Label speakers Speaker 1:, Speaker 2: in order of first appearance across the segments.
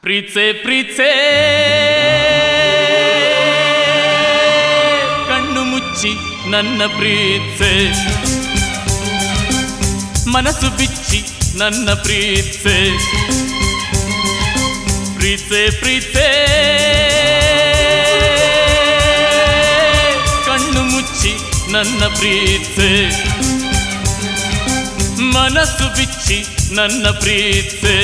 Speaker 1: ಪ್ರೀತ್ಸೆ ಪ್ರೀತ್ಸೆ ಕಣ್ಣು ಮುಚ್ಚಿ ನನ್ನ ಪ್ರೀತ್ಸೆ ಮನಸ್ಸು ಬಿಚ್ಚಿ ನನ್ನ ಪ್ರೀತ್ಸೆ ಪ್ರೀತ್ಸೆ ಪ್ರೀತ್ಸೆ ಕಣ್ಣು ಮುಚ್ಚಿ ನನ್ನ ಪ್ರೀತ್ಸೆ ಮನಸ್ಸು ಬಿಚ್ಚಿ ನನ್ನ ಪ್ರೀತ್ಸೆ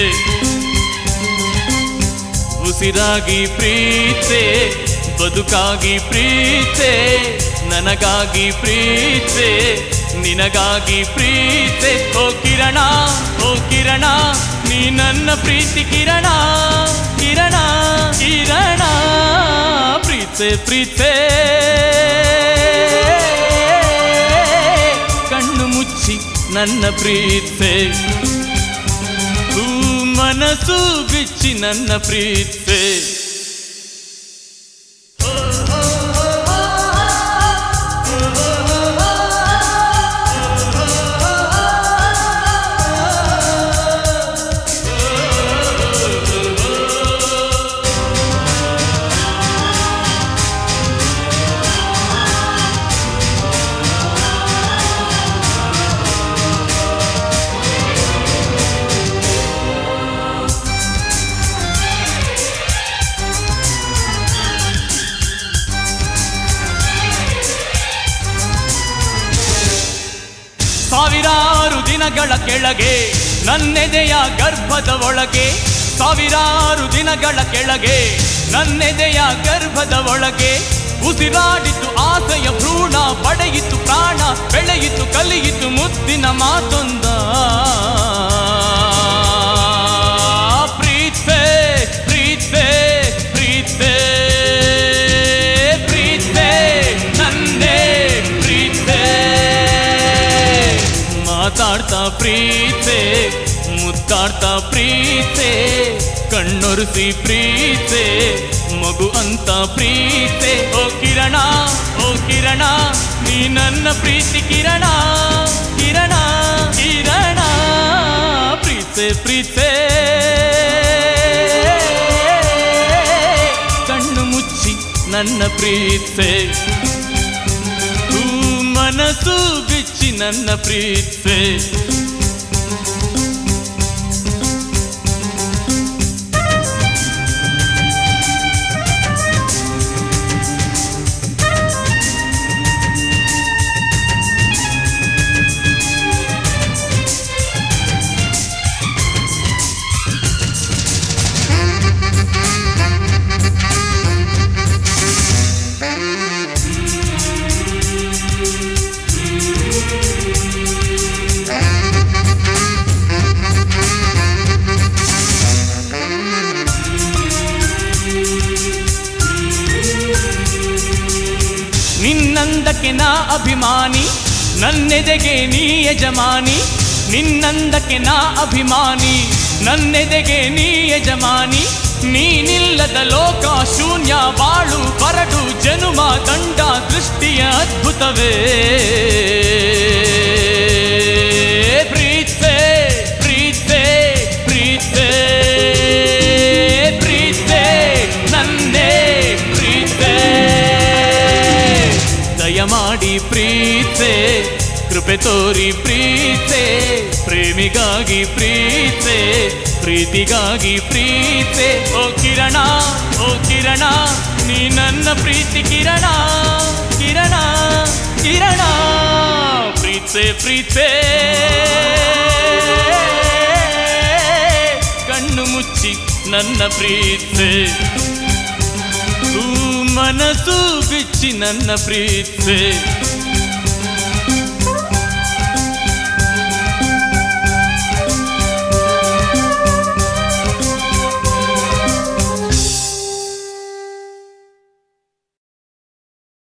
Speaker 1: ಉಸಿರಾಗಿ ಪ್ರೀತೆ ಬದುಕಾಗಿ ಪ್ರೀತೆ ನನಗಾಗಿ ಪ್ರೀತೆ ನಿನಗಾಗಿ ಪ್ರೀತೆ ಓ ಕಿರಣ ಓ ಕಿರಣ ನೀ ನನ್ನ ಪ್ರೀತಿ ಕಿರಣ ಕಿರಣ ಕಿರಣ ಪ್ರೀತೆ ಪ್ರೀತೆ ಕಣ್ಣು ಮುಚ್ಚಿ ನನ್ನ ಪ್ರೀತೆ ಹೂ ಮನಸ್ಸು ಬಿಚ್ಚಿ ನನ್ನ ಪ್ರೀತೆ ಸಾವಿರಾರು ದಿನಗಳ ಕೆಳಗೆ ನನ್ನೆದೆಯ ಗರ್ಭದ ಒಳಗೆ ಸಾವಿರಾರು ದಿನಗಳ ಕೆಳಗೆ ನನ್ನೆದೆಯ ಗರ್ಭದ ಒಳಗೆ ಉಸಿರಾಡಿತು ಆಸೆಯ ಭ್ರೂಣ ಪಡೆಯಿತು ಪ್ರಾಣ ಬೆಳೆಯಿತು ಕಲಿಯಿತು ಮುತ್ತಿನ ಮಾತೊಂದ ಪ್ರೀತೆ ಪ್ರೀತೆ ಪ್ರೀತೆ ಪ್ರೀತೆ ನನ್ನೇ ಪ್ರೀತೆ ಮಾತಾಡ್ತಾ ಪ್ರೀತೆ ಮುತ್ತಾಡ್ತಾ ಪ್ರೀತೆ ಕಣ್ಣೊರೆಸಿ ಪ್ರೀತೆ ಮಗು ಅಂತ ಪ್ರೀತೆ ಓ ಕಿರಣ ಓ ಕಿರಣ ನೀ ನನ್ನ ಪ್ರೀತಿ ಕಿರಣ ಕಿರಣ ಕಿರಣ ಪ್ರೀತೆ ಪ್ರೀತೆ ಕಣ್ಣು ಮುಚ್ಚಿ ನನ್ನ ಪ್ರೀತೆ ಹೂ ಮನಸ್ಸು ಬಿಚ್ಚಿ ನನ್ನ ಪ್ರೀತೆ ನಿನ್ನಂದಕ್ಕೆ ನಾ ಅಭಿಮಾನಿ ನನ್ನೆದೆಗೆ ನೀ ಯಜಮಾನಿ ನಿನ್ನಂದಕ್ಕೆ ನಾ ಅಭಿಮಾನಿ ನನ್ನೆದೆಗೆ ನೀ ಯಜಮಾನಿ ನೀನಿಲ್ಲದ ಲೋಕ ಶೂನ್ಯ ಬಾಳು ಬರಡು ಜನುಮ ದಂಡ ದೃಷ್ಟಿಯ ಅದ್ಭುತವೇ ಪ್ರೀತೆ ಪ್ರೀತೆ ಪ್ರೀತೆ ಪ್ರೀತೆ ನನ್ನೇ ಪ್ರೀತೆ ದಯಮಾಡಿ ಪ್ರೀತೆ ಕೃಪೆ ತೋರಿ ಪ್ರೀತೆ ಪ್ರೇಮಿಗಾಗಿ ಪ್ರೀತೆ ಪ್ರೀತಿಗಾಗಿ ಪ್ರೀತೆ ಓ ಕಿರಣ ಓ ಕಿರಣ ನೀ ನನ್ನ ಪ್ರೀತಿ ಕಿರಣ ಕಿರಣ ಕಿರಣ ಪ್ರೀತೆ ಪ್ರೀತೆ ಕಣ್ಣು ಮುಚ್ಚಿ ನನ್ನ ಪ್ರೀತೆ ಹೂ ಮನಸ್ಸು ಬಿಚ್ಚಿ ನನ್ನ ಪ್ರೀತೆ